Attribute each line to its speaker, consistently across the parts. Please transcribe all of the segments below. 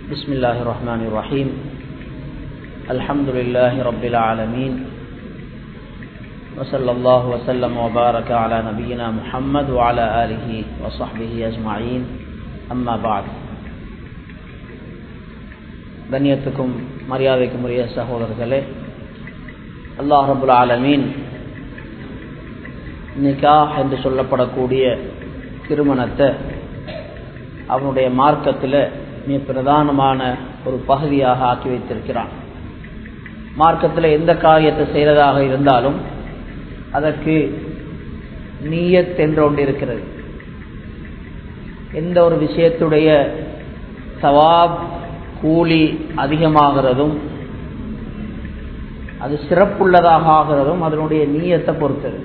Speaker 1: بسم الله الرحمن الرحيم الحمد لله رب العالمين وصلى الله وسلم وبارك على نبينا محمد وعلى آله وصحبه أجمعين أما بعد கண்ணியத்துக்கும் மரியாதைக்கும் உரிய சகோதரர்களே அல்லாஹ் ரபுல் ஆலமீன் நிகா என்று சொல்லப்படக்கூடிய திருமணத்தை அவனுடைய மார்க்கத்தில் மிக பிரதானமான ஒரு பகுதியாக ஆக்கி வைத்திருக்கிறான் மார்க்கத்தில் எந்த காரியத்தை செய்கிறதாக இருந்தாலும் அதற்கு நீயத் என்று ஒன்று இருக்கிறது எந்த ஒரு விஷயத்துடைய சவாப் கூலி அதிகமாகிறதும் அது சிறப்புள்ளதாக ஆகிறதும் அதனுடைய நீயத்தை பொறுத்தது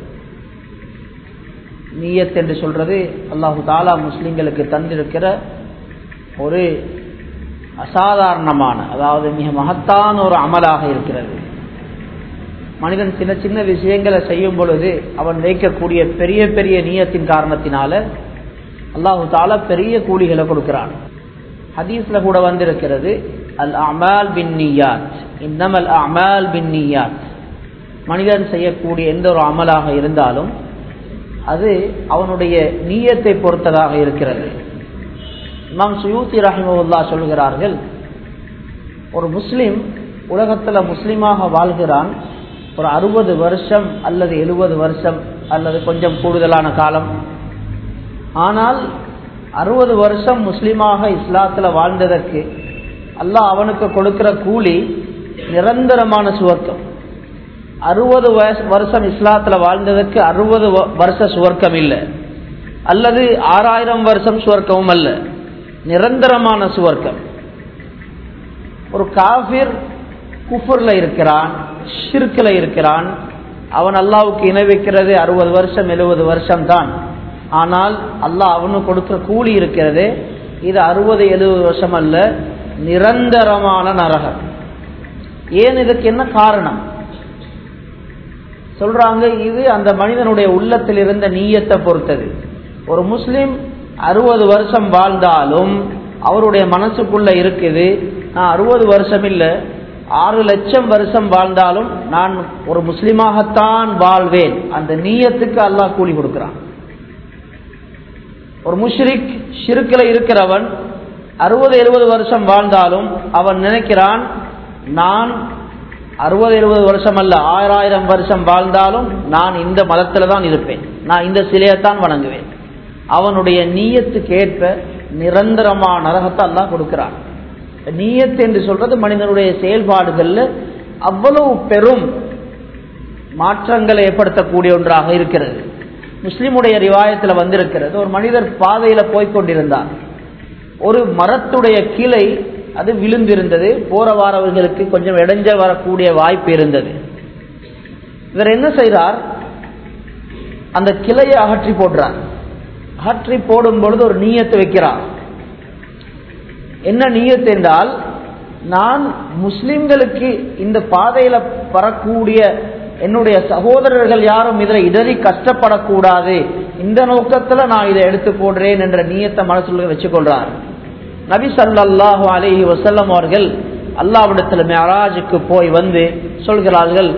Speaker 1: நீயத் என்று சொல்றது அல்லாஹு தாலா முஸ்லிம்களுக்கு தந்திருக்கிற ஒரு அசாதாரணமான அதாவது மிக மகத்தான ஒரு அமலாக இருக்கிறது மனிதன் சின்ன சின்ன விஷயங்களை செய்யும் பொழுது அவன் வைக்கக்கூடிய பெரிய பெரிய நீயத்தின் காரணத்தினால அல்லாஹு தாலா பெரிய கூலிகளை கொடுக்கிறான் ஹதீஸ்ல கூட வந்திருக்கிறது அல் அமால் பின் நீயாத் இன்னமல் அமால் பின் நீயாத் மனிதன் செய்யக்கூடிய எந்த ஒரு அமலாக இருந்தாலும் அது அவனுடைய நீயத்தை பொறுத்ததாக இருக்கிறது இமாம் சுயூத்தி ரஹிமவுல்லா சொல்கிறார்கள் ஒரு முஸ்லிம் உலகத்தில் முஸ்லீமாக வாழ்கிறான் ஒரு அறுபது வருஷம் அல்லது எழுபது வருஷம் அல்லது கொஞ்சம் கூடுதலான காலம் ஆனால் அறுபது வருஷம் முஸ்லீமாக இஸ்லாத்தில் வாழ்ந்ததற்கு அல்லாஹ் அவனுக்கு கொடுக்கிற கூலி நிரந்தரமான சுவர்க்கம் அறுபது வருஷம் இஸ்லாத்தில் வாழ்ந்ததற்கு அறுபது வருஷ சுவர்க்கம் இல்லை அல்லது ஆறாயிரம் வருஷம் சுவர்க்கமும் அல்ல நிரந்தரமான சுவர்க்கம் ஒரு காபிர் குஃபுர்ல இருக்கிறான் ஷிர்கில் இருக்கிறான் அவன் அல்லாவுக்கு இணை வைக்கிறது அறுபது வருஷம் எழுபது வருஷம் தான் ஆனால் அல்லாஹ் அவனுக்கு கொடுக்கிற கூலி இருக்கிறது இது அறுபது எழுபது வருஷம் அல்ல நிரந்தரமான நரகம் ஏன் இதுக்கு என்ன காரணம் சொல்றாங்க இது அந்த மனிதனுடைய உள்ளத்தில் இருந்த நீயத்தை பொறுத்தது ஒரு முஸ்லிம் அறுபது வருஷம் வாழ்ந்தாலும் அவருடைய மனசுக்குள்ள இருக்குது நான் அறுபது வருஷம் இல்லை ஆறு லட்சம் வருஷம் வாழ்ந்தாலும் நான் ஒரு முஸ்லிமாகத்தான் வாழ்வேன் அந்த நீயத்துக்கு அல்லாஹ் கூலி கொடுக்கிறான் ஒரு முஷ்ரிக் ஷிருக்கில் இருக்கிறவன் அறுபது எழுபது வருஷம் வாழ்ந்தாலும் அவன் நினைக்கிறான் நான் அறுபது எழுபது வருஷம் அல்ல ஆயிரம் வருஷம் வாழ்ந்தாலும் நான் இந்த மதத்தில் தான் இருப்பேன் நான் இந்த சிலையைத்தான் வணங்குவேன் அவனுடைய நீயத்துக்கு ஏற்ப நிரந்தரமான நரகத்தை எல்லாம் கொடுக்கிறான் நீயத்து என்று சொல்றது மனிதனுடைய செயல்பாடுகளில் அவ்வளவு பெரும் மாற்றங்களை ஏற்படுத்தக்கூடிய ஒன்றாக இருக்கிறது முஸ்லிமுடைய ரிவாயத்தில் வந்திருக்கிறது ஒரு மனிதர் பாதையில் போய்கொண்டிருந்தார் ஒரு மரத்துடைய கிளை அது விழுந்திருந்தது போற வாரவர்களுக்கு கொஞ்சம் இடைஞ்ச வரக்கூடிய வாய்ப்பு இருந்தது இவர் என்ன செய்கிறார் அந்த கிளையை அகற்றி போடுறார் அகற்றி போடும் பொழுது ஒரு நீயத்தை வைக்கிறார் என்ன நீயத்து என்றால் நான் முஸ்லிம்களுக்கு இந்த பாதையில வரக்கூடிய என்னுடைய சகோதரர்கள் யாரும் இதில் இடறி கஷ்டப்படக்கூடாது இந்த நோக்கத்துல நான் இதை எடுத்து போடுறேன் என்ற நீயத்தை மனசுல வச்சுக்கொள்றார் நபி சல்லாஹு அலஹி வசல்லம் அவர்கள் அல்லாவிடத்தில் மேராஜுக்கு போய் வந்து சொல்கிறார்கள்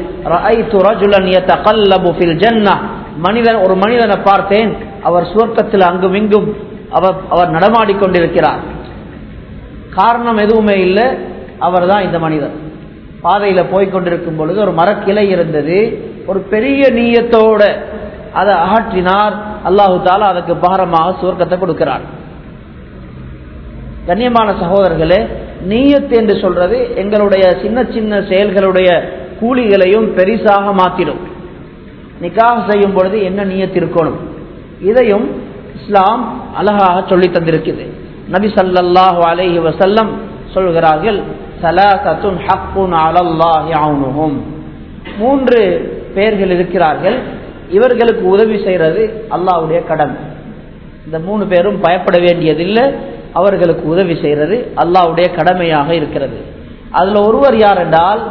Speaker 1: மனிதன் ஒரு மனிதனை பார்த்தேன் அவர் சுவர்க்கத்தில் அங்கும் இங்கும் அவர் அவர் நடமாடிக்கொண்டிருக்கிறார் காரணம் எதுவுமே இல்லை அவர் தான் இந்த மனிதன் பாதையில போய்கொண்டிருக்கும் பொழுது ஒரு மரக்கிளை இருந்தது ஒரு பெரிய நீயத்தோட அதை அகற்றினார் அல்லாஹு தாலா அதுக்கு பாரமாக சுவர்க்கத்தை கொடுக்கிறார் கண்ணியமான சகோதரர்களே நீயத்து என்று சொல்றது எங்களுடைய சின்ன சின்ன செயல்களுடைய கூலிகளையும் பெரிசாக மாற்றிடும் நிக்காக செய்யும் பொழுது என்ன நீயத்து இருக்கணும் இதையும் இஸ்லாம் அழகாக சொல்லி தந்திருக்குது நபி சல்லாஹூ அலஹி வசல்லம் சொல்கிறார்கள் மூன்று பேர்கள் இருக்கிறார்கள் இவர்களுக்கு உதவி செய்யறது அல்லாவுடைய கடமை இந்த மூணு பேரும் பயப்பட வேண்டியதில்லை அவர்களுக்கு உதவி செய்யறது அல்லாவுடைய கடமையாக இருக்கிறது அதுல ஒருவர் யார் என்றால்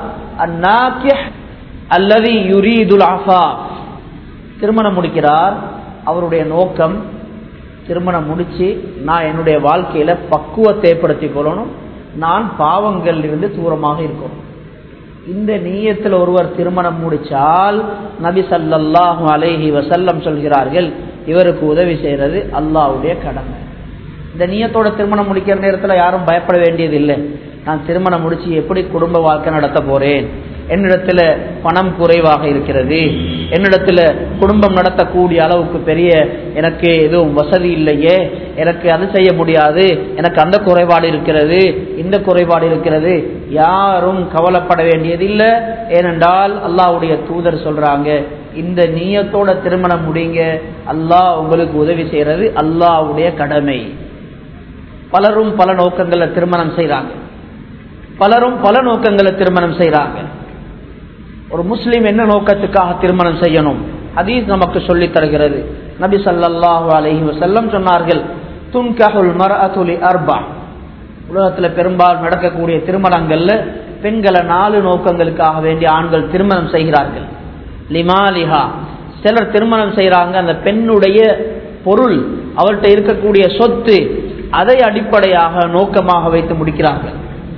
Speaker 1: அல்லது யுரீதுல் ஆஃபா திருமணம் முடிக்கிறார் அவருடைய நோக்கம் திருமணம் முடிச்சு நான் என்னுடைய வாழ்க்கையில பக்குவத்தை ஏற்படுத்திக் கொள்ளணும் நான் பாவங்கள் இருந்து தூரமாக இருக்கணும் இந்த நீயத்தில் ஒருவர் திருமணம் முடிச்சால் நபி சல்லாஹூ அலைஹி வசல்லம் சொல்கிறார்கள் இவருக்கு உதவி செய்யறது அல்லாவுடைய கடமை இந்த நீயத்தோட திருமணம் முடிக்கிற நேரத்தில் யாரும் பயப்பட வேண்டியது இல்லை நான் திருமணம் முடிச்சு எப்படி குடும்ப வாழ்க்கை நடத்த போறேன் என்னிடத்துல பணம் குறைவாக இருக்கிறது என்னிடத்துல குடும்பம் நடத்தக்கூடிய அளவுக்கு பெரிய எனக்கு எதுவும் வசதி இல்லையே எனக்கு அது செய்ய முடியாது எனக்கு அந்த குறைபாடு இருக்கிறது இந்த குறைபாடு இருக்கிறது யாரும் கவலைப்பட வேண்டியதில்லை ஏனென்றால் அல்லாவுடைய தூதர் சொல்றாங்க இந்த நீயத்தோட திருமணம் முடிங்க அல்லாஹ் உங்களுக்கு உதவி செய்யறது அல்லாவுடைய கடமை பலரும் பல நோக்கங்களை திருமணம் செய்யறாங்க பலரும் பல நோக்கங்களை திருமணம் செய்யறாங்க ஒரு முஸ்லீம் என்ன நோக்கத்துக்காக திருமணம் செய்யணும் ஹதீஸ் நமக்கு சொல்லி தருகிறது நபி சல்லாஹூ அலஹி வசல்லம் சொன்னார்கள் துன்கஹுல் மரஅதுலி அர்பா உலகத்தில் பெரும்பாலும் நடக்கக்கூடிய திருமணங்கள்ல பெண்களை நாலு நோக்கங்களுக்காக வேண்டிய ஆண்கள் திருமணம் செய்கிறார்கள் லிமாலிஹா சிலர் திருமணம் செய்யறாங்க அந்த பெண்ணுடைய பொருள் அவர்கிட்ட இருக்கக்கூடிய சொத்து அதை அடிப்படையாக நோக்கமாக வைத்து முடிக்கிறார்கள்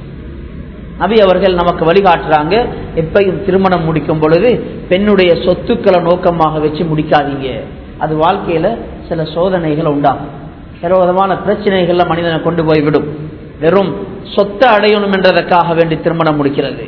Speaker 1: நபி அவர்கள் நமக்கு வழிகாட்டுறாங்க எப்பையும் திருமணம் முடிக்கும் பொழுது பெண்ணுடைய சொத்துக்களை நோக்கமாக வச்சு முடிக்காதீங்க அது வாழ்க்கையில சில சோதனைகள் உண்டாகும் சில விதமான பிரச்சனைகள்ல மனிதனை கொண்டு போய்விடும் வெறும் சொத்தை அடையணும் என்றதற்காக வேண்டி திருமணம் முடிக்கிறது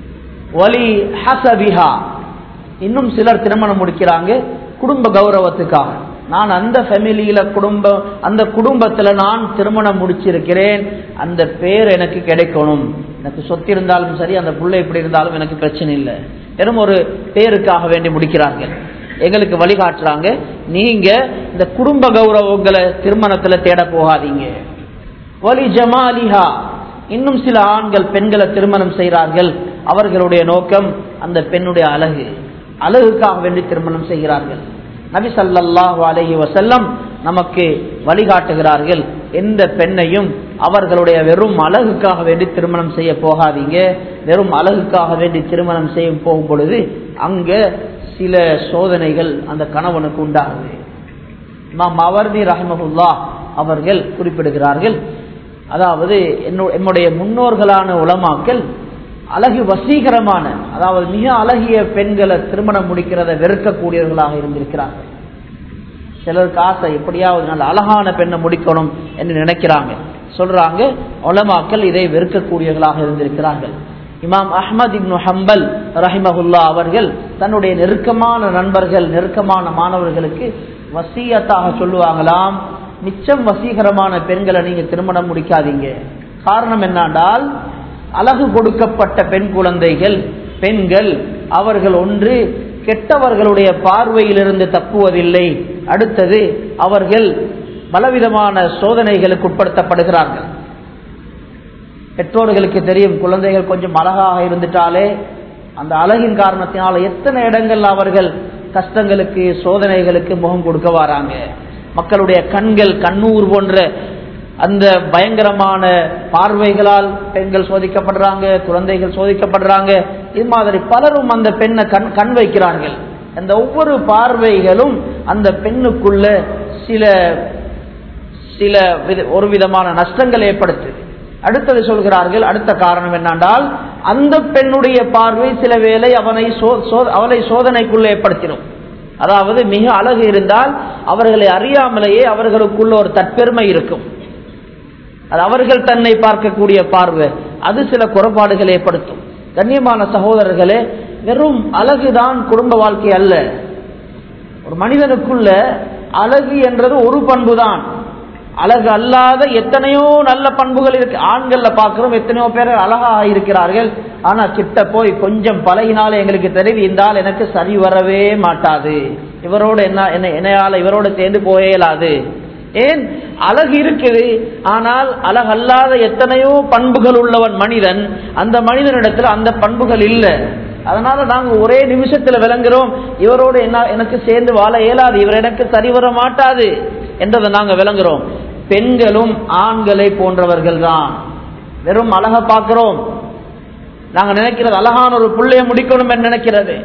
Speaker 1: வலி ஹசபிஹா இன்னும் சிலர் திருமணம் முடிக்கிறாங்க குடும்ப கௌரவத்துக்காக நான் அந்த ஃபேமிலியில குடும்பம் அந்த குடும்பத்துல நான் திருமணம் முடிச்சிருக்கிறேன் அந்த பேர் எனக்கு கிடைக்கணும் எனக்கு சொத்து இருந்தாலும் சரி அந்த புள்ள எப்படி இருந்தாலும் எனக்கு பிரச்சனை இல்லை வெறும் ஒரு பேருக்காக வேண்டி முடிக்கிறார்கள் எங்களுக்கு வழிகாட்டுறாங்க நீங்க இந்த குடும்ப கௌரவங்களை திருமணத்துல தேட போகாதீங்க வலி ஜமாலிஹா இன்னும் சில ஆண்கள் பெண்களை திருமணம் செய்கிறார்கள் அவர்களுடைய நோக்கம் அந்த பெண்ணுடைய அழகு அழகுக்காக வேண்டி திருமணம் செய்கிறார்கள் நபி சல்லாஹு அலஹி வசல்லம் நமக்கு வழிகாட்டுகிறார்கள் எந்த பெண்ணையும் அவர்களுடைய வெறும் அழகுக்காக வேண்டி திருமணம் செய்ய போகாதீங்க வெறும் அழகுக்காக வேண்டி திருமணம் செய்ய போகும் பொழுது அங்க சில சோதனைகள் அந்த கணவனுக்கு உண்டாகுது இமாம் அவர்தி ரஹமகுல்லா அவர்கள் குறிப்பிடுகிறார்கள் அதாவது என்னுடைய முன்னோர்களான உலமாக்கள் அழகு வசீகரமான அதாவது மிக அழகிய பெண்களை திருமணம் முடிக்கிறத வெறுக்கக்கூடியவர்களாக இருந்திருக்கிறார்கள் சிலருக்கு ஆசை எப்படியாவது நல்ல அழகான பெண்ணை முடிக்கணும் என்று நினைக்கிறாங்க சொல்றாங்க உலமாக்கள் இதை வெறுக்கக்கூடியவர்களாக இருந்திருக்கிறார்கள் இமாம் அஹ்மத் இப்னு ஹம்பல் ரஹிமஹுல்லா அவர்கள் தன்னுடைய நெருக்கமான நண்பர்கள் நெருக்கமான மாணவர்களுக்கு வசியத்தாக சொல்லுவாங்களாம் மிச்சம் வசீகரமான பெண்களை நீங்க திருமணம் முடிக்காதீங்க காரணம் என்னண்டால் அழகு கொடுக்கப்பட்ட பெண் குழந்தைகள் பெண்கள் அவர்கள் ஒன்று கெட்டவர்களுடைய பார்வையிலிருந்து தப்புவதில்லை அடுத்தது அவர்கள் பலவிதமான சோதனைகளுக்கு உட்படுத்தப்படுகிறார்கள் பெற்றோர்களுக்கு தெரியும் குழந்தைகள் கொஞ்சம் அழகாக இருந்துட்டாலே அந்த அழகின் காரணத்தினால எத்தனை இடங்கள் அவர்கள் கஷ்டங்களுக்கு சோதனைகளுக்கு முகம் கொடுக்க வராங்க மக்களுடைய கண்கள் கண்ணூர் போன்ற அந்த பயங்கரமான பார்வைகளால் பெண்கள் சோதிக்கப்படுறாங்க குழந்தைகள் சோதிக்கப்படுறாங்க இது மாதிரி பலரும் அந்த பெண்ணை கண் கண் வைக்கிறார்கள் அந்த ஒவ்வொரு பார்வைகளும் அந்த பெண்ணுக்குள்ள சில சில ஒரு விதமான நஷ்டங்கள் ஏற்படுத்துது அடுத்தது சொல்கிறார்கள் அடுத்த காரணம் என்னென்றால் அந்த பெண்ணுடைய பார்வை சில வேளை அவனை அவளை சோதனைக்குள்ள ஏற்படுத்திடும் அதாவது மிக அழகு இருந்தால் அவர்களை அறியாமலேயே அவர்களுக்குள்ள ஒரு தற்பெருமை இருக்கும் அது அவர்கள் தன்னை பார்க்கக்கூடிய பார்வை அது சில குறைபாடுகள் ஏற்படுத்தும் கண்ணியமான சகோதரர்களே வெறும் அழகுதான் குடும்ப வாழ்க்கை அல்ல ஒரு மனிதனுக்குள்ள அழகு என்றது ஒரு பண்பு தான் அழகு அல்லாத எத்தனையோ நல்ல பண்புகள் இருக்கு ஆண்கள்ல பாக்குறோம் எத்தனையோ பேர் அழகாக இருக்கிறார்கள் ஆனா கிட்ட போய் கொஞ்சம் பழகினாலே எங்களுக்கு தெரிவிந்தால் எனக்கு சரி வரவே மாட்டாது இவரோட என்ன என்ன என்னையால இவரோட சேர்ந்து போயலாது ஏன் அழகு இருக்குது ஆனால் அழகல்லாத எத்தனையோ பண்புகள் உள்ளவன் மனிதன் அந்த மனிதனிடத்துல அந்த பண்புகள் இல்லை அதனால நாங்க ஒரே நிமிஷத்துல விளங்குறோம் இவரோடு என்ன எனக்கு சேர்ந்து வாழ இயலாது இவர் எனக்கு சரி வர மாட்டாது என்றதை நாங்க விளங்குறோம் பெண்களும் ஆண்களை போன்றவர்கள் தான் வெறும் அழக பார்க்கிறோம் நாங்க நினைக்கிறது அழகான ஒரு பிள்ளைய முடிக்கணும் என்று நினைக்கிறது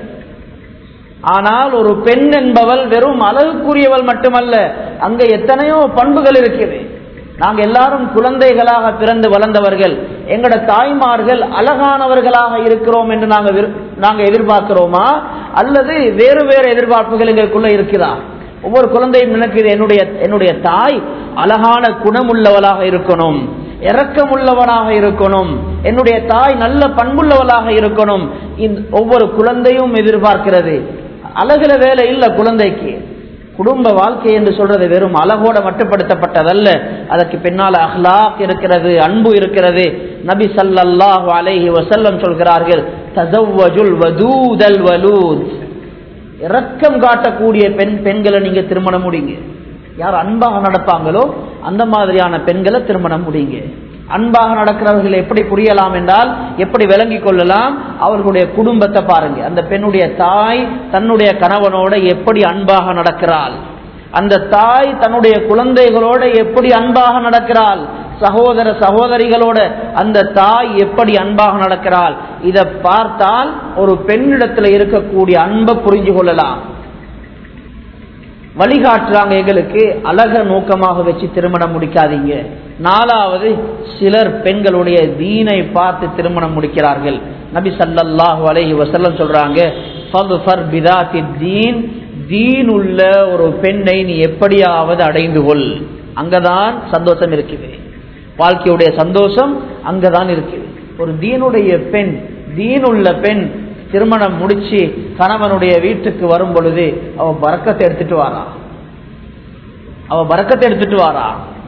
Speaker 1: ஆனால் ஒரு பெண் என்பவள் வெறும் அழகுக்குரியவள் மட்டுமல்ல அங்க எத்தனையோ பண்புகள் இருக்குது நாங்க எல்லாரும் குழந்தைகளாக பிறந்து வளர்ந்தவர்கள் எங்கட தாய்மார்கள் அழகானவர்களாக இருக்கிறோம் என்று நாங்க விரு- நாங்க எதிர்பார்க்கிறோமா அல்லது வேறு வேறு எதிர்பார்ப்புகள் எங்களுக்குள்ள இருக்குதா ஒவ்வொரு குழந்தையும் நினைக்குது என்னுடைய என்னுடைய தாய் அழகான குணமுள்ளவளாக இருக்கணும் இரக்கமுள்ளவனாக இருக்கணும் என்னுடைய தாய் நல்ல பண்புள்ளவளாக இருக்கணும் இந்த ஒவ்வொரு குழந்தையும் எதிர்பார்க்கிறது அழகுல வேலை இல்ல குழந்தைக்கு குடும்ப வாழ்க்கை என்று சொல்றது வெறும் அழகோட மட்டுப்படுத்தப்பட்டதல்ல அதற்கு பின்னால் அஹ்லாக் இருக்கிறது அன்பு இருக்கிறது நபி ஸல்லல்லாஹு அலைஹி வஸல்லம் சொல்கிறார்கள் தஸவ்வஜுல் வதூதல் வலூத் இரக்கம் காட்டக்கூடிய பெண் பெண்களை நீங்க திருமணம் முடிங்க யார் அன்பாக நடப்பாங்களோ அந்த மாதிரியான பெண்களை திருமணம் முடிங்க அன்பாக நடக்கிறவர்கள் எப்படி புரியலாம் என்றால் எப்படி விளங்கிக் கொள்ளலாம் அவர்களுடைய குடும்பத்தை பாருங்க அந்த பெண்ணுடைய தாய் தன்னுடைய கணவனோட எப்படி அன்பாக நடக்கிறாள் அந்த தாய் தன்னுடைய குழந்தைகளோட எப்படி அன்பாக நடக்கிறாள் சகோதர சகோதரிகளோட அந்த தாய் எப்படி அன்பாக நடக்கிறாள் இதை பார்த்தால் ஒரு பெண்ணிடத்துல இருக்கக்கூடிய அன்பை புரிஞ்சு கொள்ளலாம் வழிகாட்டுறாங்க எங்களுக்கு அழக நோக்கமாக வச்சு திருமணம் முடிக்காதீங்க நாலாவது சிலர் பெண்களுடைய தீனை பார்த்து திருமணம் முடிக்கிறார்கள் நபி ஸல்லல்லாஹு அலைஹி வஸல்லம் சொல்றாங்க ஃபக்ஃபர் பிதாத்தி தீன் தீன் உள்ள ஒரு பெண்ணை நீ எப்படியாவது அடைந்து கொள் அங்கதான் சந்தோஷம் இருக்குது வாழ்க்கையுடைய சந்தோஷம் அங்கதான் இருக்குது ஒரு தீனுடைய பெண் தீனுள்ள பெண் திருமணம் முடிச்சு கணவனுடைய வீட்டுக்கு வரும் பொழுது அவ பறக்கத்தை எடுத்துட்டு வாரா அவ பறக்கத்தை எடுத்துட்டு வாரா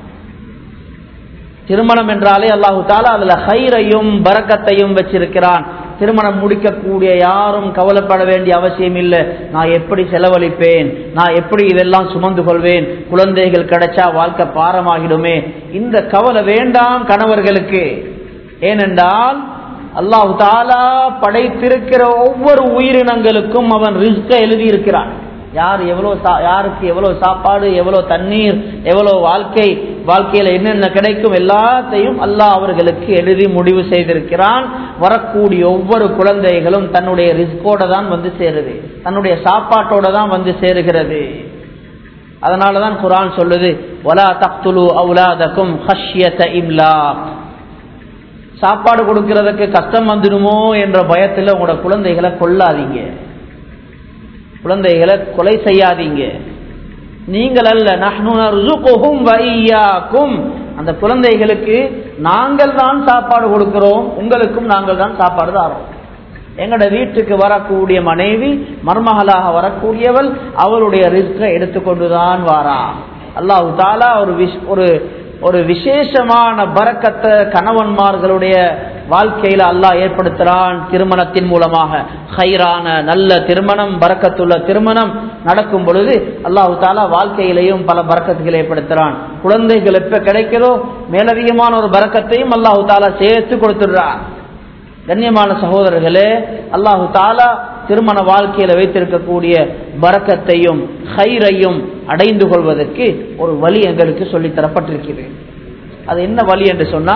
Speaker 1: திருமணம் என்றாலே அல்லாஹு தாலா அதுல ஹைரையும் பறக்கத்தையும் வச்சிருக்கிறான் திருமணம் முடிக்கக்கூடிய யாரும் கவலைப்பட வேண்டிய அவசியம் இல்லை நான் எப்படி செலவழிப்பேன் நான் எப்படி இதெல்லாம் சுமந்து கொள்வேன் குழந்தைகள் கிடைச்சா வாழ்க்கை பாரமாகிடுமே இந்த கவலை வேண்டாம் கணவர்களுக்கு ஏனென்றால் அல்லாஹு தாலா படைத்திருக்கிற ஒவ்வொரு உயிரினங்களுக்கும் அவன் ரிஸ்க எழுதி இருக்கிறான் யார் எவ்வளவு சா- யாருக்கு எவ்வளவு சாப்பாடு எவ்வளவு தண்ணீர் எவ்வளவு வாழ்க்கை வாழ்க்கையில என்னென்ன கிடைக்கும் எல்லாத்தையும் அல்லாஹ் அவர்களுக்கு எழுதி முடிவு செய்திருக்கிறான் வரக்கூடிய ஒவ்வொரு குழந்தைகளும் தன்னுடைய ரிஸ்கோட தான் வந்து சேருது தன்னுடைய சாப்பாட்டோட தான் வந்து சேருகிறது அதனாலதான் குரான் சொல்லுது வலா தக்துலு அவுலாதக்கும் ஹஷ்யத இம்லாக் சாப்பாடு கொடுக்கறதுக்கு கஷ்டம் வந்துடுமோ என்ற பயத்தில் உங்களோட குழந்தைகளை கொல்லாதீங்க குழந்தைகளை கொலை செய்யாதீங்க நீங்கள் அல்ல நஹ்னு நர்சுகுஹும் வ ஈயாக்கும். அந்த குழந்தைகளுக்கு நாங்கள் தான் சாப்பாடு கொடுக்கிறோம் உங்களுக்கும் நாங்கள் தான் சாப்பாடு தாரோம் எங்கட வீட்டுக்கு வரக்கூடிய மனைவி மருமகளாக வரக்கூடியவள் அவளுடைய ரிஸ்கை எடுத்துக்கொண்டுதான் வாரா அல்லாஹு தாலா ஒரு விஷ் ஒரு ஒரு விசேஷமான பறக்கத்தை கணவன்மார்களுடைய வாழ்க்கையில அல்லாஹ் ஏற்படுத்துறான் திருமணத்தின் மூலமாக ஹைரான நல்ல திருமணம் பறக்கத்துள்ள திருமணம் நடக்கும் பொழுது அல்லாஹு தாலா வாழ்க்கையிலையும் பல பறக்கத்துகளை ஏற்படுத்துறான் குழந்தைகள் எப்ப கிடைக்கிறதோ மேலதிகமான ஒரு பறக்கத்தையும் அல்லாஹு தாலா சேர்த்து கொடுத்துடுறான் கண்ணியமான சகோதரர்களே அல்லாஹு தாலா திருமண வாழ்க்கையில வைத்திருக்கக்கூடிய பறக்கத்தையும் ஹைரையும் அடைந்து கொள்வதற்கு ஒரு வழி எங்களுக்கு சொல்லித் தரப்பட்டிருக்கிறது அது என்ன வழி என்று சொன்னா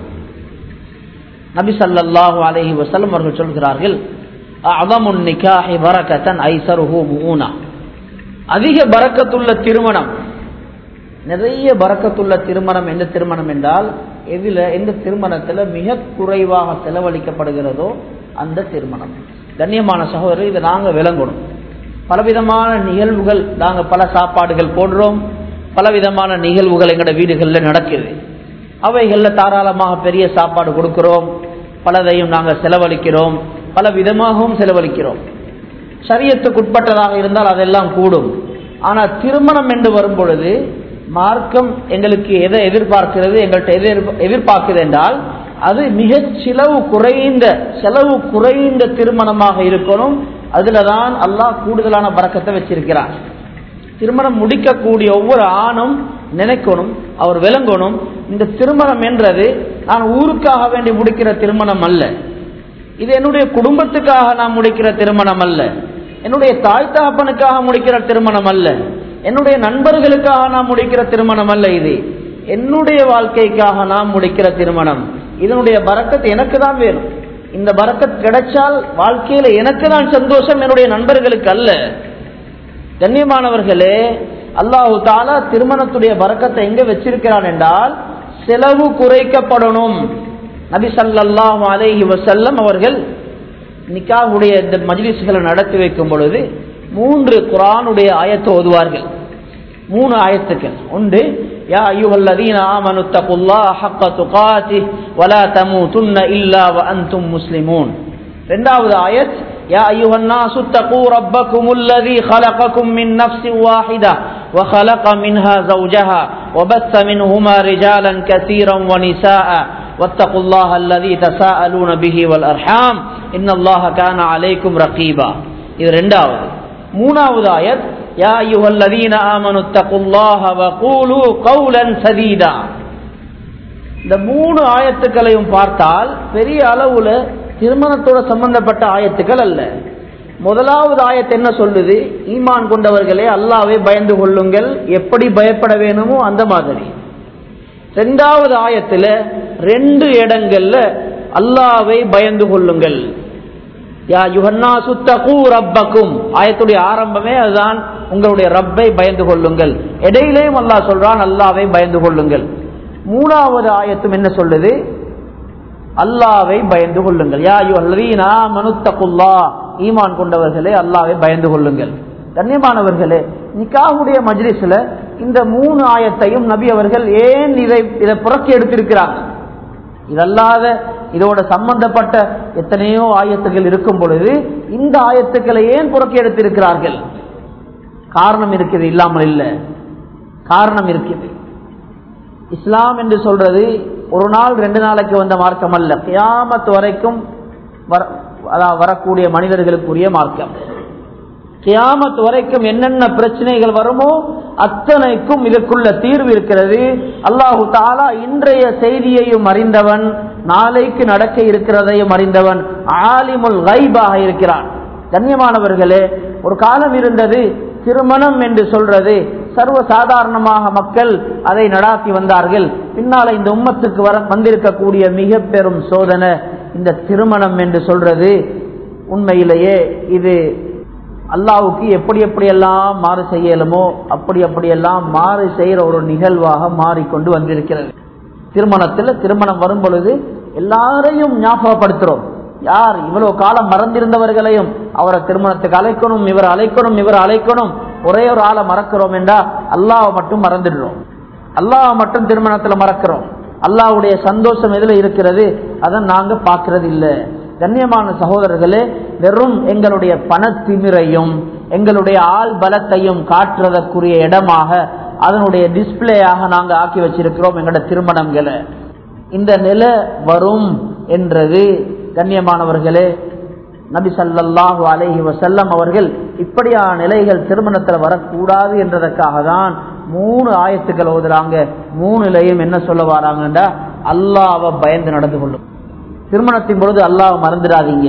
Speaker 1: நபி ஸல்லல்லாஹு அலைஹி வஸல்லம் அவர்கள் சொல்கிறார்கள் அஅதமுன் நிகாஹி பரக்கத்தன் ஐஸருஹு முஊனா அதிக பரக்கத்துள்ள திருமணம் நிறைய பறக்கத்துள்ள திருமணம் எந்த திருமணம் என்றால் எதில் எந்த திருமணத்தில் மிக குறைவாக செலவழிக்கப்படுகிறதோ அந்த திருமணம் கண்ணியமான சகோதரர் இதை நாங்கள் விளங்கணும் பலவிதமான நிகழ்வுகள் நாங்கள் பல சாப்பாடுகள் போடுறோம் பலவிதமான நிகழ்வுகள் எங்களோட வீடுகளில் நடக்குது அவைகளில் தாராளமாக பெரிய சாப்பாடு கொடுக்கிறோம் பலதையும் நாங்கள் செலவழிக்கிறோம் பல விதமாகவும் செலவழிக்கிறோம் சரியத்துக்குட்பட்டதாக இருந்தால் அதெல்லாம் கூடும் ஆனால் திருமணம் என்று வரும் பொழுது மார்க்கம் எங்களுக்கு எதை எதிர்பார்க்கிறது எங்கள்கிட்ட எதை எதிர்ப- எதிர்பார்க்குது என்றால் அது மிக செலவு குறைந்த செலவு குறைந்த திருமணமாக இருக்கணும் அதுல தான் அல்லாஹ் கூடுதலான பறக்கத்தை வச்சிருக்கிறான் திருமணம் முடிக்கக்கூடிய ஒவ்வொரு ஆணும் நினைக்கணும் அவர் விளங்கணும் இந்த திருமணம் என்றது நான் ஊருக்காக வேண்டி முடிக்கிற திருமணம் அல்ல இது என்னுடைய குடும்பத்துக்காக நான் முடிக்கிற திருமணம் அல்ல என்னுடைய தாய் தகப்பனுக்காக முடிக்கிற திருமணம் அல்ல என்னுடைய நண்பர்களுக்காக நான் முடிக்கிற திருமணம் அல்ல இது என்னுடைய வாழ்க்கைக்காக நான் முடிக்கிற திருமணம் இதனுடைய பறக்கத் எனக்கு தான் வேணும் இந்த பறக்கத் கிடைச்சால் வாழ்க்கையில எனக்கு தான் சந்தோஷம் என்னுடைய நண்பர்களுக்கு அல்ல கண்ணியமானவர்களே அல்லாஹு தாலா திருமணத்துடைய பறக்கத்தை எங்க வச்சிருக்கிறான் என்றால் செலவு குறைக்கப்படணும் நபி ஸல்லல்லாஹு அலைஹி வஸல்லம் அவர்கள் நிக்காஹுடைய இந்த மஜ்லிஸ்களை நடத்தி வைக்கும் பொழுது மூன்று குர்ஆனுடைய ஆயத்தை ஓதுவார்கள் மூணு ஆயத்துக்கள் ஒன்று யா அய்யுஹல்லதீன ஆமனு தகுல்லாஹ ஹக்க துகாதிஹ் வலா தமூதுன்ன இல்லா வ அன்தும் முஸ்லிமூன் இரண்டாவது ஆயத் يا أيها الناس اتقوا ربكم الذي خلقكم من نفس واحدة وخلق منها زوجها وبث منهما رجالا كثيرا ونساء واتقوا الله الذي تساءلون به والأرحام إن الله كان عليكم رقيبا இது ரெண்டாவது மூணாவது ஆயத் யா அய்யுஹல்லதீன ஆமனு தகுல்லாஹ வகூலு கௌலன் சதீதா இந்த மூணு ஆயத்துக்களையும் பார்த்தால் பெரிய அளவுல திருமணத்தோட சம்பந்தப்பட்ட ஆயத்துக்கள் அல்ல முதலாவது ஆயத்து என்ன சொல்லுது ஈமான் கொண்டவர்களே அல்லாவே பயந்து கொள்ளுங்கள் எப்படி பயப்பட வேணுமோ அந்த மாதிரி ரெண்டாவது ஆயத்துல ரெண்டு இடங்கள்ல அல்லாவை பயந்து கொள்ளுங்கள் யா யுஹன்னா சுத்தகூ ரப்பக்கும் ஆயத்துடைய ஆரம்பமே அதுதான் உங்களுடைய ரப்பை பயந்து கொள்ளுங்கள் இடையிலேயும் அல்லாஹ் சொல்றான் அல்லாவை பயந்து கொள்ளுங்கள் மூணாவது ஆயத்தும் என்ன சொல்லுது அல்லாவை பயந்து கொள்ளுங்கள் யா யுஹல்லீனா மனுத்தகுல்லா ஈமான் கொண்டவர்களே அல்லாவை பயந்து கொள்ளுங்கள் கண்ணியமானவர்களே நிக்காவுடைய மஜ்லிஸ்ல இந்த மூணு ஆயத்தையும் நபி அவர்கள் ஏன் இதை இதை புறக்கி எடுத்திருக்கிறாங்க இதல்லாத இதோட சம்பந்தப்பட்ட எத்தனையோ ஆயத்துகள் இருக்கும் பொழுது இந்த ஆயத்துக்களை ஏன் புறக்கி எடுத்திருக்கிறார்கள் காரணம் இருக்குது இல்லாமல் இல்லை காரணம் இருக்குது இஸ்லாம் என்று சொல்றது ஒரு நாள் ரெண்டு நாளைக்கு வந்த மார்க்கம் அல்ல கியாமத் வரைக்கும் வரக்கூடிய மனிதர்களுக்குரிய மார்க்கம் கியாமத் வரைக்கும் என்னென்ன பிரச்சனைகள் வருமோ அத்தனைக்கும் இதற்குள்ள தீர்வு இருக்கிறது அல்லாஹு தாலா இன்றைய செய்தியையும் அறிந்தவன் நாளைக்கு நடக்க இருக்கிறதையும் அறிந்தவன் ஆலிமுல் கைபாக இருக்கிறான் கண்ணியமானவர்களே ஒரு காலம் இருந்தது திருமணம் என்று சொல்றது சர்வ சாதாரணமாக மக்கள் அதை நடாத்தி வந்தார்கள் பின்னால இந்த உம்மத்துக்கு வர வந்திருக்கக்கூடிய மிக பெரும் சோதனை இந்த திருமணம் என்று சொல்றது உண்மையிலேயே இது அல்லாவுக்கு எப்படி எப்படியெல்லாம் மாறு செய்யலுமோ அப்படி அப்படியெல்லாம் மாறு செய்யற ஒரு நிகழ்வாக மாறிக்கொண்டு வந்திருக்கிறது திருமணத்தில் திருமணம் வரும் பொழுது எல்லாரையும் ஞாபகப்படுத்துறோம் யார் இவ்வளவு காலம் மறந்திருந்தவர்களையும் அவரை திருமணத்துக்கு அழைக்கணும் இவர் அழைக்கணும் இவர் அழைக்கணும் ஒரே ஒரு ஆளை மறக்கிறோம் என்றா அல்லாவை மட்டும் மறந்துடுறோம் அல்லாவை மட்டும் திருமணத்துல மறக்கிறோம் அல்லாவுடைய சந்தோஷம் எதுல இருக்கிறது அதை நாங்க பாக்குறது இல்லை கண்ணியமான சகோதரர்களே வெறும் எங்களுடைய பணத்திமிரையும் எங்களுடைய ஆள் பலத்தையும் காட்டுறதற்குரிய இடமாக அதனுடைய டிஸ்பிளேயாக நாங்க ஆக்கி வச்சிருக்கிறோம் எங்களோட திருமணங்களை இந்த நிலை வரும் என்றது கண்ணியமானவர்களே நபி சல்லாஹு அலஹி வசல்லம் அவர்கள் இப்படியான நிலைகள் திருமணத்தில் வரக்கூடாது என்றதற்காக தான் மூணு ஆயத்துக்கள் ஓதுறாங்க மூணுலையும் என்ன சொல்ல வராங்கன்றா அல்லாவை பயந்து நடந்து கொள்ளும் திருமணத்தின் பொழுது அல்லாவை மறந்துடாதீங்க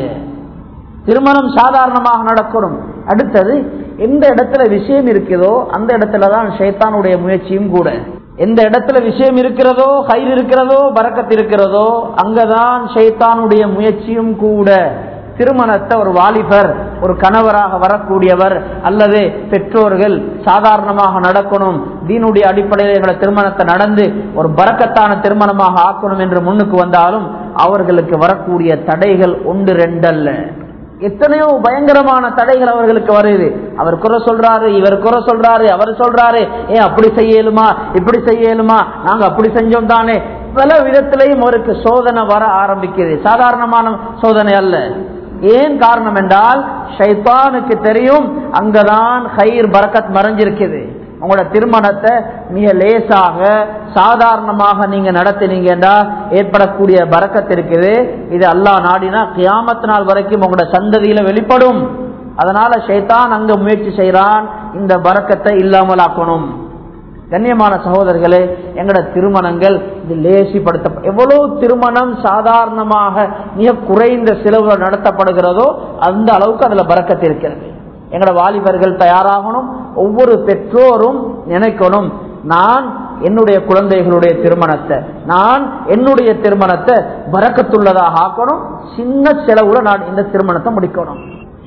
Speaker 1: திருமணம் சாதாரணமாக நடக்கணும் அடுத்தது எந்த இடத்துல விஷயம் இருக்குதோ அந்த இடத்துலதான் ஷைத்தானுடைய முயற்சியும் கூட எந்த இடத்துல விஷயம் இருக்கிறதோ கயிறு இருக்கிறதோ பறக்கத்து இருக்கிறதோ அங்கதான் ஷைத்தானுடைய முயற்சியும் கூட திருமணத்தை ஒரு வாலிபர் ஒரு கணவராக வரக்கூடியவர் அல்லது பெற்றோர்கள் சாதாரணமாக நடக்கணும் தீனுடைய அடிப்படையில் எங்களை திருமணத்தை நடந்து ஒரு பறக்கத்தான திருமணமாக ஆக்கணும் என்று முன்னுக்கு வந்தாலும் அவர்களுக்கு வரக்கூடிய தடைகள் ஒன்று ரெண்டல்ல எத்தனையோ பயங்கரமான தடைகள் அவர்களுக்கு வருது அவர் குறை சொல்றாரு இவர் குறை சொல்றாரு அவர் சொல்றாரு ஏன் அப்படி செய்யலுமா இப்படி செய்யலுமா நாங்க அப்படி செஞ்சோம் தானே பல விதத்திலையும் அவருக்கு சோதனை வர ஆரம்பிக்குது சாதாரணமான சோதனை அல்ல ஏன் காரணம் என்றால் ஷைத்தானுக்கு தெரியும் அங்கதான் ஹைர் பரக்கத் மறைஞ்சிருக்குது உங்களோட திருமணத்தை மிக லேசாக சாதாரணமாக நீங்க நடத்தினீங்கன்னா ஏற்படக்கூடிய பறக்கத்து இருக்குது இது அல்லாஹ் நாடினா கியாமத்து நாள் வரைக்கும் உங்களோட சந்ததியில வெளிப்படும் அதனால ஷைத்தான் அங்க முயற்சி செய்யறான் இந்த பறக்கத்தை இல்லாமல் ஆக்கணும் கண்ணியமான சகோதரர்களே எங்கட திருமணங்கள் இது லேசிப்படுத்த எவ்வளவு திருமணம் சாதாரணமாக மிக குறைந்த செலவுகள் நடத்தப்படுகிறதோ அந்த அளவுக்கு அதுல பறக்கத்து இருக்கிறது எங்கட வாலிபர்கள் தயாராகணும் ஒவ்வொரு பெற்றோரும் நினைக்கணும் நான் என்னுடைய குழந்தைகளுடைய திருமணத்தை நான் என்னுடைய திருமணத்தை பறக்கத்துள்ளதாக ஆக்கணும் சின்ன செலவுல நான் இந்த திருமணத்தை முடிக்கணும்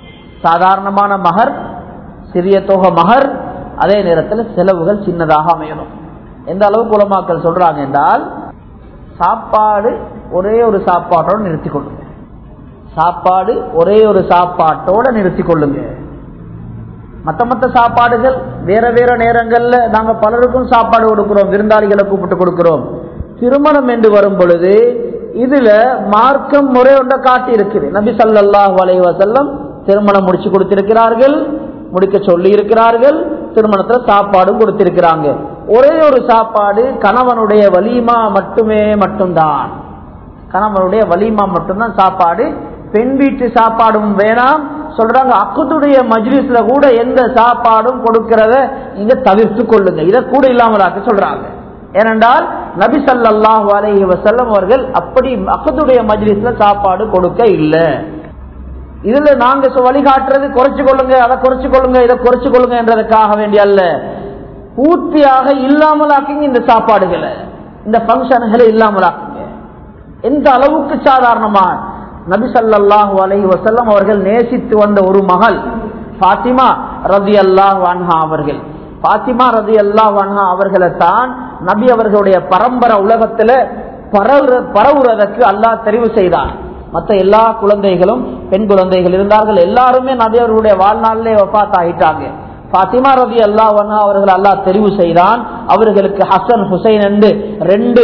Speaker 1: சாதாரணமான மகர் சிறிய தொகை மகர் அதே நேரத்தில் செலவுகள் சின்னதாக அமையணும் எந்த அளவு குலமாக்கள் சொல்றாங்க என்றால் சாப்பாடு ஒரே ஒரு சாப்பாட்டோட நிறுத்திக் கொள்ளுங்க சாப்பாடு ஒரே ஒரு சாப்பாட்டோட நிறுத்திக் கொள்ளுங்க மத்த மத்த சாப்பாடுகள் வேற வேற நேரங்கள்ல நாங்க பலருக்கும் சாப்பாடு கொடுக்கிறோம் விருந்தாளிகளை கூப்பிட்டு கொடுக்கிறோம் திருமணம் என்று வரும் பொழுது இதுல மார்க்கம் முறை ஒன்றை காட்டி இருக்குது நபி சல்லாஹ் வலைவசல்லம் திருமணம் முடிச்சு கொடுத்திருக்கிறார்கள் முடிக்க சொல்லி இருக்கிறார்கள் திருமணத்துல சாப்பாடும் கொடுத்திருக்கிறாங்க ஒரே ஒரு சாப்பாடு கணவனுடைய வலிமா மட்டுமே மட்டும்தான் கணவனுடைய வலிமா மட்டும்தான் சாப்பாடு பெண் வீட்டு சாப்பாடும் வேணாம் சொல்றாங்க அக்குதுடைய மஜ்லிஸ்ல கூட எந்த சாப்பாடும் கொடுக்கிறத நீங்க தவிர்த்து கொள்ளுங்க இதை கூட இல்லாமலாக்க சொல்றாங்க ஏனென்றால் நபி சல்லாஹூ அலஹி வசல்லம் அவர்கள் அப்படி அக்கதுடைய மஜ்லிஸ்ல சாப்பாடு கொடுக்க இல்லை இதுல நாங்க வழிகாட்டுறது குறைச்சு கொள்ளுங்க அதை குறைச்சு கொள்ளுங்க இதை குறைச்சு கொள்ளுங்க என்றதுக்காக வேண்டிய அல்ல பூர்த்தியாக இல்லாமலாக்குங்க இந்த சாப்பாடுகளை இந்த பங்கன்களை இல்லாமலாக்குங்க எந்த அளவுக்கு சாதாரணமா நபி சல்லாஹூ அலஹி வசல்லம் அவர்கள் நேசித்து வந்த ஒரு மகள் பாத்திமா ரதி அல்லாஹ் அன்ஹா அவர்கள் பாத்திமா ரதி அல்லாஹ் அன்ஹா அவர்களை தான் நபி அவர்களுடைய பரம்பரை உலகத்துல பரவுறதற்கு அல்லாஹ் தெரிவு செய்தான் மற்ற எல்லா குழந்தைகளும் பெண் குழந்தைகள் இருந்தார்கள் எல்லாருமே நபி அவர்களுடைய வாழ்நாளிலே வபாத் ஆகிட்டாங்க பாத்திமா ரதி அல்லாஹ் அவர்கள் அல்லாஹ் தெரிவு செய்தான் அவர்களுக்கு ஹசன் ஹுசைன் என்று ரெண்டு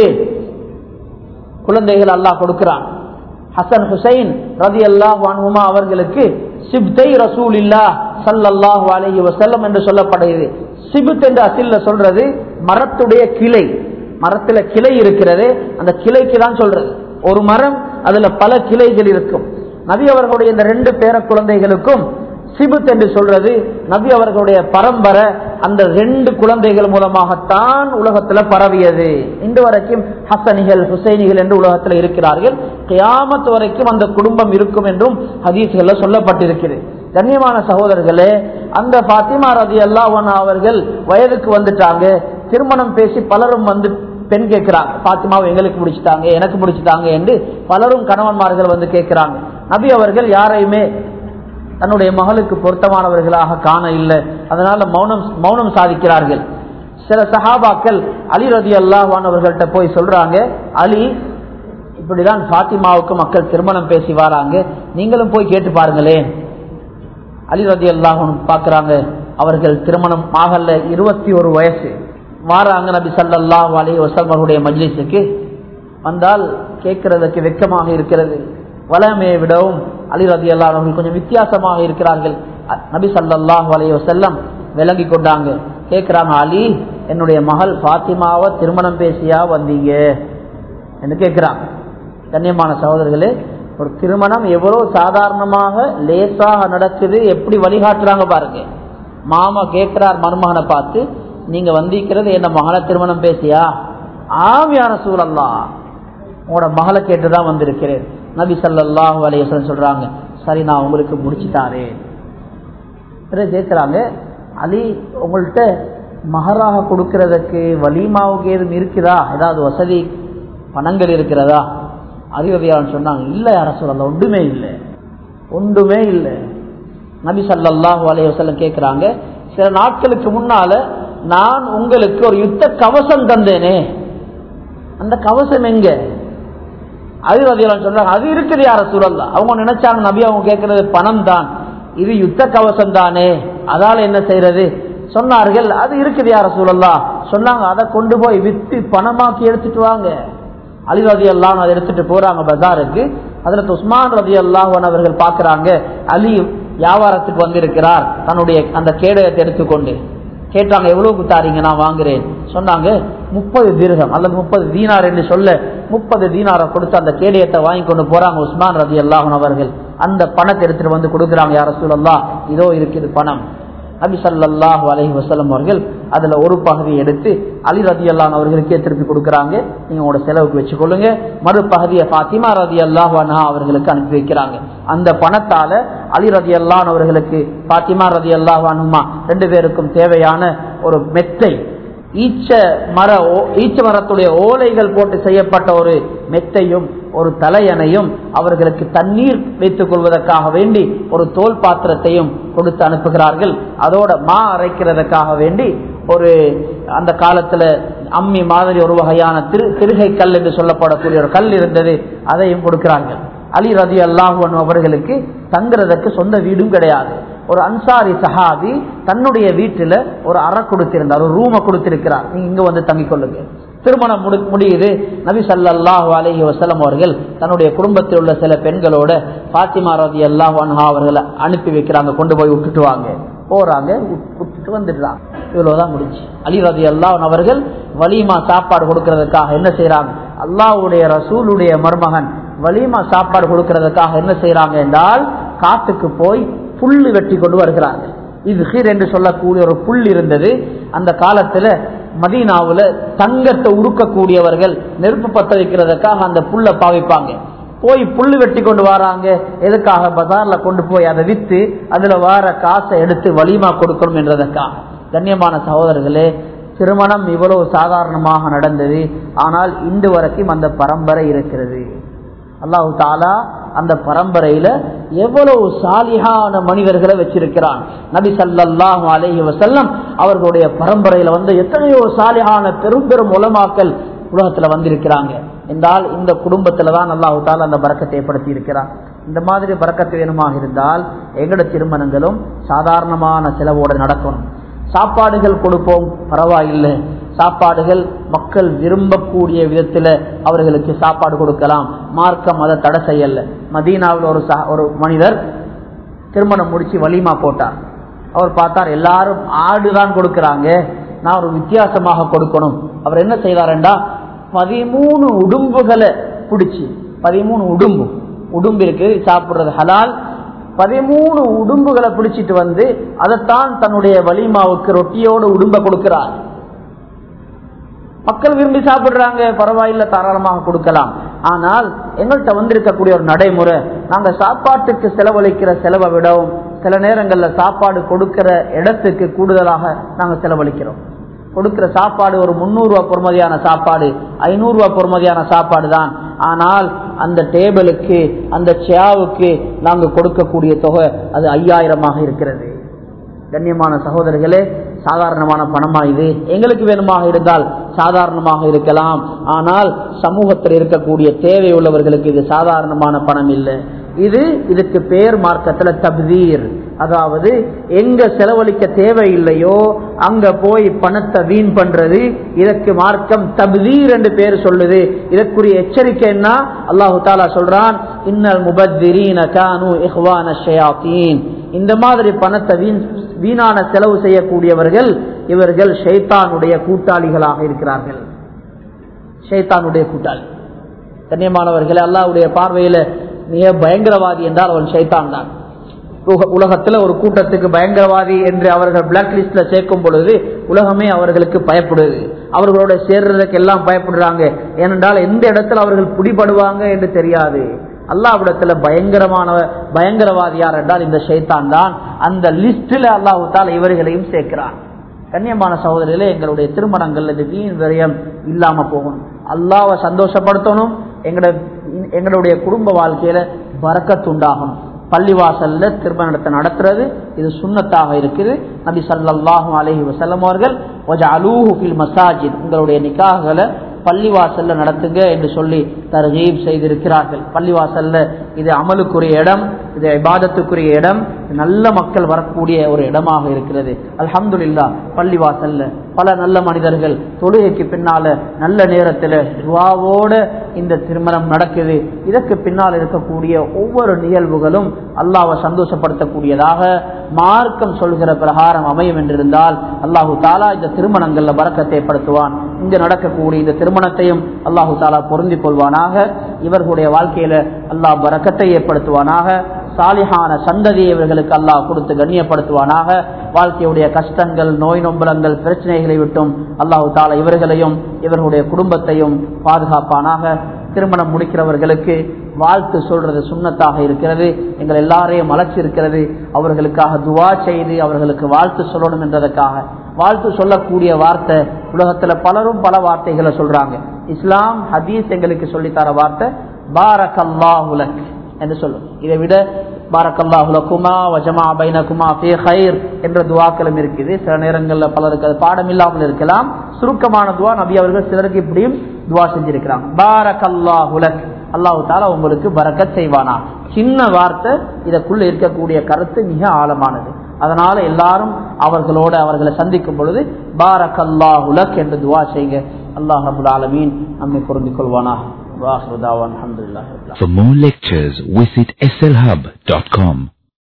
Speaker 1: குழந்தைகள் அல்லாஹ் கொடுக்கிறான் ஹசன் ஹுசைன் ரதி அல்லாஹ் வானுமா அவர்களுக்கு சிப்தை ரசூல் இல்லா சல்லாஹூ அலஹி வசல்லம் என்று சொல்லப்படுகிறது சிபுத் என்று அசில்ல சொல்றது மரத்துடைய கிளை மரத்துல கிளை இருக்கிறது அந்த கிளைக்கு தான் சொல்றது ஒரு மரம் அதுல பல கிளைகள் இருக்கும் நபி அவர்களுடைய இந்த ரெண்டு பேர குழந்தைகளுக்கும் சிபுத் என்று சொல்றது நபி அவர்களுடைய பரம்பரை அந்த ரெண்டு குழந்தைகள் மூலமாகத்தான் உலகத்துல பரவியது இன்று வரைக்கும் ஹசனிகள் ஹுசைனிகள் என்று உலகத்தில் இருக்கிறார்கள் கியாமத் வரைக்கும் அந்த குடும்பம் இருக்கும் என்றும் ஹதீஸ்கள்ல சொல்லப்பட்டிருக்கிறது கண்ணியமான சகோதரர்களே அந்த பாத்திமா ரதி அல்லாவன் அவர்கள் வயதுக்கு வந்துட்டாங்க திருமணம் பேசி பலரும் வந்து பெண் கேட்கிறாங்க பாத்திமாவை எங்களுக்கு முடிச்சுட்டாங்க எனக்கு முடிச்சுட்டாங்க என்று பலரும் கணவன்மார்கள் வந்து கேட்கிறாங்க நபி அவர்கள் யாரையுமே தன்னுடைய மகளுக்கு பொருத்தமானவர்களாக காண இல்லை அதனால மௌனம் மௌனம் சாதிக்கிறார்கள் சில சஹாபாக்கள் அலி ரதி அல்லாஹானவர்கள்ட்ட போய் சொல்றாங்க அலி இப்படிதான் பாத்திமாவுக்கு மக்கள் திருமணம் பேசி வராங்க நீங்களும் போய் கேட்டு பாருங்களேன் அலி ரதி அல்லாஹன் பாக்குறாங்க அவர்கள் திருமணம் ஆகல இருபத்தி ஒரு வயசு வாராங்க நபி சல்லாஹ் அலி வசல்மருடைய மஜ்லிஸுக்கு வந்தால் கேட்கறதுக்கு வெக்கமாக இருக்கிறது வளமையை விடவும் அலி ரதி அல்லாஹர்கள் கொஞ்சம் வித்தியாசமாக இருக்கிறார்கள் நபி சல்லாஹ் அலி வசல்லம் விளங்கி கொண்டாங்க கேட்கிறாங்க அலி என்னுடைய மகள் பாத்திமாவை திருமணம் பேசியா வந்தீங்க என்று கேட்கிறாங்க கண்ணியமான சகோதரர்களே ஒரு திருமணம் எவ்வளவு சாதாரணமாக லேசாக நடக்குது எப்படி வழிகாட்டுறாங்க பாருங்க மாமா கேட்கிறார் மருமகனை பார்த்து நீங்க வந்திருக்கிறது என்ன மகளை திருமணம் பேசியா ஆவியான சூழல்லா உங்களோட மகளை கேட்டுதான் வந்திருக்கிறேன் நபி சல்லாஹூ அலையசன் சொல்றாங்க சரி நான் உங்களுக்கு முடிச்சுட்டாரேன் கேட்கிறாங்க அலி உங்கள்கிட்ட மகராக கொடுக்கறதுக்கு வலிமாவுக்கு எதுவும் இருக்குதா ஏதாவது வசதி பணங்கள் இருக்கிறதா அறிவதையாளன் சொன்னாங்க இல்லை யார சொல்லல ஒன்றுமே இல்லை ஒன்றுமே இல்லை நபி சல்லாஹூ அலைய வசல்லம் கேட்கிறாங்க சில நாட்களுக்கு முன்னால நான் உங்களுக்கு ஒரு யுத்த கவசம் தந்தேனே அந்த கவசம் எங்க அறிவதையாளன் சொல்றாங்க அது இருக்குது யார சூழல்ல அவங்க நினைச்சாங்க நபி அவங்க கேட்கறது பணம் தான் இது யுத்த கவசம் தானே அதால என்ன செய்யறது சொன்னார்கள் அது இருக்குது யார சூழல்லா சொன்னாங்க அதை கொண்டு போய் வித்து பணமாக்கி எடுத்துட்டு வாங்க அலி ரதி அல்லாஹ் அதை எடுத்துட்டு போறாங்க பஜாருக்கு அதுல உஸ்மான் ரதி அல்லாஹன் அவர்கள் பாக்குறாங்க அலி வியாபாரத்துக்கு வந்திருக்கிறார் தன்னுடைய அந்த கேடயத்தை எடுத்துக்கொண்டு கேட்டாங்க எவ்வளவுக்கு தாரீங்க நான் வாங்குறேன் சொன்னாங்க முப்பது தீர்கம் அல்லது முப்பது தீனார் என்று சொல்ல முப்பது தீனாரை கொடுத்து அந்த கேடயத்தை வாங்கி கொண்டு போறாங்க உஸ்மான் ரதி அல்லாஹன் அவர்கள் அந்த பணத்தை எடுத்துட்டு வந்து கொடுக்குறாங்க யார சூழல்லா இதோ இருக்குது பணம் நபி சல்லாஹூ அலஹி வசலம் அவர்கள் அதுல ஒரு பகுதியை எடுத்து அலி ரதி அல்லான் அவர்களுக்கே திருப்பி கொடுக்குறாங்க நீங்க உங்களோட செலவுக்கு வச்சுக்கொள்ளுங்க மறுபகுதியை பாத்திமா ரதி அல்லாஹானா அவர்களுக்கு அனுப்பி வைக்கிறாங்க அந்த பணத்தால அலி ரதி அல்லான் அவர்களுக்கு பாத்திமா ரதி அல்லாஹானுமா ரெண்டு பேருக்கும் தேவையான ஒரு மெத்தை ஈச்ச மர ஈச்ச மரத்துடைய ஓலைகள் போட்டு செய்யப்பட்ட ஒரு மெத்தையும் ஒரு தலையணையும் அவர்களுக்கு தண்ணீர் வைத்துக் கொள்வதற்காக வேண்டி ஒரு தோல் பாத்திரத்தையும் கொடுத்து அனுப்புகிறார்கள் அதோட மா அரைக்கிறதுக்காக வேண்டி ஒரு அந்த காலத்துல அம்மி மாதிரி ஒரு வகையான திரு திருகை கல் என்று சொல்லப்படக்கூடிய ஒரு கல் இருந்தது அதையும் கொடுக்கிறார்கள் அலி ரதி அல்லாஹன் அவர்களுக்கு தங்குறதுக்கு சொந்த வீடும் கிடையாது ஒரு அன்சாரி சஹாபி தன்னுடைய வீட்டுல ஒரு அறை கொடுத்திருந்தார் ஒரு ரூமை கொடுத்திருக்கிறார் நீங்க இங்க வந்து தங்கிக் கொள்ளுங்க திருமணம் முடி- முடியுது நபி ஸல்லல்லாஹு அலைஹி வஸல்லம் அவர்கள் தன்னுடைய குடும்பத்தில் உள்ள சில பெண்களோட பாத்திமா ரதி அல்லாஹ் அவர்களை அனுப்பி வைக்கிறாங்க கொண்டு போய் விட்டுட்டு வாங்க போறாங்க விட்- விட்டுட்டு வந்துடுறாங்க இவ்வளவுதான் முடிஞ்சு அலி ரதி அல்லாஹ் அவர்கள் வலிமா சாப்பாடு கொடுக்கறதுக்காக என்ன செய்யறாங்க அல்லாஹ்வுடைய ரசூலுடைய மருமகன் வலிமா சாப்பாடு கொடுக்கறதுக்காக என்ன செய்யறாங்க என்றால் காட்டுக்கு போய் புல்லு வெட்டி கொண்டு வருகிறார்கள் இது ஹீர் என்று சொல்லக்கூடிய ஒரு புல் இருந்தது அந்த காலத்துல மதீனாவுல தங்கத்தை உருக்கக்கூடியவர்கள் நெருப்பு பத்த வைக்கிறதுக்காக அந்த புல்லை பாவிப்பாங்க போய் புல்லு வெட்டி கொண்டு வராங்க எதுக்காக பஜார்ல கொண்டு போய் அதை வித்து அதுல வார காசை எடுத்து வலிமா கொடுக்கணும் என்றதற்காக கண்ணியமான சகோதரர்களே திருமணம் இவ்வளவு சாதாரணமாக நடந்தது ஆனால் இன்று வரைக்கும் அந்த பரம்பரை இருக்கிறது அல்லாஹு தாலா அந்த பரம்பரையில எவ்வளவு சாலிகான மனிதர்களை வச்சிருக்கிறான் நபி ஸல்லல்லாஹு அலைஹி வஸல்லம் அவர்களுடைய பரம்பரையில வந்து எத்தனையோ சாலிகான பெரும் பெரும் உலமாக்கள் உலகத்துல வந்திருக்கிறாங்க என்றால் இந்த குடும்பத்துல தான் அல்லாஹு தாலா அந்த பறக்கத்தை ஏற்படுத்தி இருக்கிறான் இந்த மாதிரி பறக்கத்து வேணுமாக இருந்தால் எங்கட திருமணங்களும் சாதாரணமான செலவோடு நடக்கணும் சாப்பாடுகள் கொடுப்போம் பரவாயில்லை சாப்பாடுகள் மக்கள் விரும்பக்கூடிய விதத்துல அவர்களுக்கு சாப்பாடு கொடுக்கலாம் மார்க்கம் அதை தடை செய்யல மதீனாவில் ஒரு சா- ஒரு மனிதர் திருமணம் முடிச்சு வலிமா போட்டார் அவர் பார்த்தார் எல்லாரும் ஆடுதான் கொடுக்கறாங்க நான் ஒரு வித்தியாசமாக கொடுக்கணும் அவர் என்ன செய்தாருண்டா பதிமூணு உடும்புகளை பிடிச்சி பதிமூணு உடும்பு உடும்பு இருக்கு சாப்பிடுறது ஹலால் பதிமூணு உடும்புகளை பிடிச்சிட்டு வந்து அதைத்தான் தன்னுடைய வலிமாவுக்கு ரொட்டியோடு உடும்ப கொடுக்கிறார் மக்கள் விரும்பி சாப்பிடுறாங்க பரவாயில்ல தாராளமாக கொடுக்கலாம் ஆனால் எங்கள்கிட்ட வந்திருக்கக்கூடிய ஒரு நடைமுறை நாங்க சாப்பாட்டுக்கு செலவழிக்கிற செலவை விடவும் சில நேரங்கள்ல சாப்பாடு கொடுக்கிற இடத்துக்கு கூடுதலாக நாங்க செலவழிக்கிறோம் கொடுக்கிற சாப்பாடு ஒரு முன்னூறு ரூபாய் பொறுமதியான சாப்பாடு ஐநூறு ரூபாய் பொறுமதியான சாப்பாடு தான் ஆனால் அந்த டேபிளுக்கு அந்த சேவுக்கு நாங்க கொடுக்கக்கூடிய தொகை அது ஐயாயிரமாக இருக்கிறது கண்ணியமான சகோதரர்களே சாதாரணமான பணமா இது எங்களுக்கு வேணுமாக இருந்தால் சாதாரணமாக இருக்கலாம் ஆனால் சமூகத்தில் இருக்கக்கூடிய தேவை உள்ளவர்களுக்கு இது சாதாரணமான பணம் இல்லை இது இதுக்கு பேர் மார்க்கத்துல தப்தீர் அதாவது எங்க செலவழிக்க தேவையில்லையோ அங்க போய் பணத்தை வீண் பண்றது இதற்கு மார்க்கம் தப்தீர் என்று பேர் சொல்லுது இதற்குரிய எச்சரிக்கை என்ன அல்லாஹு தாலா சொல்றான் இன்னல் முபத்திரீன கானு இஹ்வான ஷயாத்தீன் இந்த மாதிரி பணத்தை வீண் வீணான செலவு செய்யக்கூடியவர்கள் இவர்கள் ஷைத்தானுடைய கூட்டாளிகளாக இருக்கிறார்கள் ஷைத்தானுடைய கூட்டாளி கண்ணியமானவர்களே அல்லாஹ்வுடைய பார்வையில மிக பயங்கரவாதி என்றால் அவன் ஷைத்தான் தான் உலக- உலகத்துல ஒரு கூட்டத்துக்கு பயங்கரவாதி என்று அவர்கள் பிளாக் லிஸ்ட்ல சேர்க்கும் பொழுது உலகமே அவர்களுக்கு பயப்படுது அவர்களோட சேர்றதுக்கு எல்லாம் பயப்படுறாங்க ஏனென்றால் எந்த இடத்துல அவர்கள் பிடிபடுவாங்க என்று தெரியாது அல்லாவிடத்துல பயங்கரமான பயங்கரவாதி யார் என்றால் இந்த ஷைத்தான் தான் அந்த லிஸ்டில் அல்லாஹு தால இவர்களையும் சேர்க்கிறான் கண்ணியமான சகோதரிகளே எங்களுடைய திருமணங்கள் இது வீண் விரயம் இல்லாம போகணும் அல்லாவை சந்தோஷப்படுத்தணும் எங்களோட எங்களுடைய குடும்ப வாழ்க்கையில பறக்கத்துண்டாகணும் பள்ளிவாசல்ல திருமணத்தை நடத்துறது இது சுண்ணத்தாக இருக்குது நபி ஸல்லல்லாஹு அலைஹி வஸல்லம் அவர்கள் வஜஅலூஹு ஃபில் மசாஜித் உங்களுடைய நிக்காஹ்களை பள்ளிவாசல்ல நடத்துங்க என்று சொல்லி தர்கீப் செய்திருக்கிறார்கள் பள்ளிவாசல்ல இது அமலுக்குரிய இடம் இது இபாதத்துக்குரிய இடம் நல்ல மக்கள் வரக்கூடிய ஒரு இடமாக இருக்கிறது அல்ஹம்துலில்லாஹ் பள்ளிவாசல்ல பல நல்ல மனிதர்கள் தொழுகைக்கு பின்னால நல்ல நேரத்துல துவாவோட இந்த திருமணம் நடக்குது இதற்கு பின்னால் இருக்கக்கூடிய ஒவ்வொரு நிகழ்வுகளும் அல்லாஹ்வை சந்தோஷப்படுத்தக்கூடியதாக மார்க்கம் சொல்கிற பிரகாரம் அமையும் என்றிருந்தால் அல்லாஹு தாலா இந்த திருமணங்கள்ல பறக்கத்தை ஏற்படுத்துவான் இங்கு நடக்கக்கூடிய இந்த திருமணத்தையும் அல்லாஹு தாலா பொருந்திக் கொள்வானாக இவர்களுடைய வாழ்க்கையில அல்லாஹ் பறக்கத்தை ஏற்படுத்துவானாக சாலிஹான சந்ததியை இவர்களுக்கு அல்லாஹ் கொடுத்து கண்ணியப்படுத்துவானாக வாழ்க்கையுடைய கஷ்டங்கள் நோய் நொம்பலங்கள் பிரச்சனைகளை விட்டும் அல்லாஹு தாலா இவர்களையும் இவர்களுடைய குடும்பத்தையும் பாதுகாப்பானாக திருமணம் முடிக்கிறவர்களுக்கு வாழ்த்து சொல்றது சுண்ணத்தாக இருக்கிறது எங்கள் எல்லாரையும் அழைச்சிருக்கிறது அவர்களுக்காக துவா செய்து அவர்களுக்கு வாழ்த்து சொல்லணும் என்றதற்காக வாழ்த்து சொல்லக்கூடிய வார்த்தை உலகத்துல பலரும் பல வார்த்தைகளை சொல்றாங்க இஸ்லாம் ஹதீஸ் எங்களுக்கு சொல்லித்தர வார்த்தை பாரக் அல்லாஹுலக் என்று சொல்லும் இதை விட பாரக்கல்லாஹு லக்குமா வஜமா பைனகுமா ஃபீ கைர் என்ற துவாக்களும் இருக்குது சில நேரங்களில் பலருக்கு அது பாடம் இல்லாமல் இருக்கலாம் சுருக்கமான துவா நபி அவர்கள் சிலருக்கு இப்படியும் துவா செஞ்சிருக்கிறாங்க பாரக்கல்லாஹு லக் அல்லாஹு தாலா உங்களுக்கு பரக்கத் செய்வானா சின்ன வார்த்தை இதற்குள்ள இருக்கக்கூடிய கருத்து மிக ஆழமானது அதனால எல்லாரும் அவர்களோட அவர்களை சந்திக்கும் பொழுது பாரக்கல்லாஹுலக் என்று துவா செய்யுங்க அல்லாஹ் ரபுல் ஆலமீன் நம்மை பொருந்திக் கொள்வானா வாஹ்ருதாவான் அல்ஹம்துலில்லாஹி ரப்பில் ஆலமீன்.
Speaker 2: For more lectures, visit slhub.com.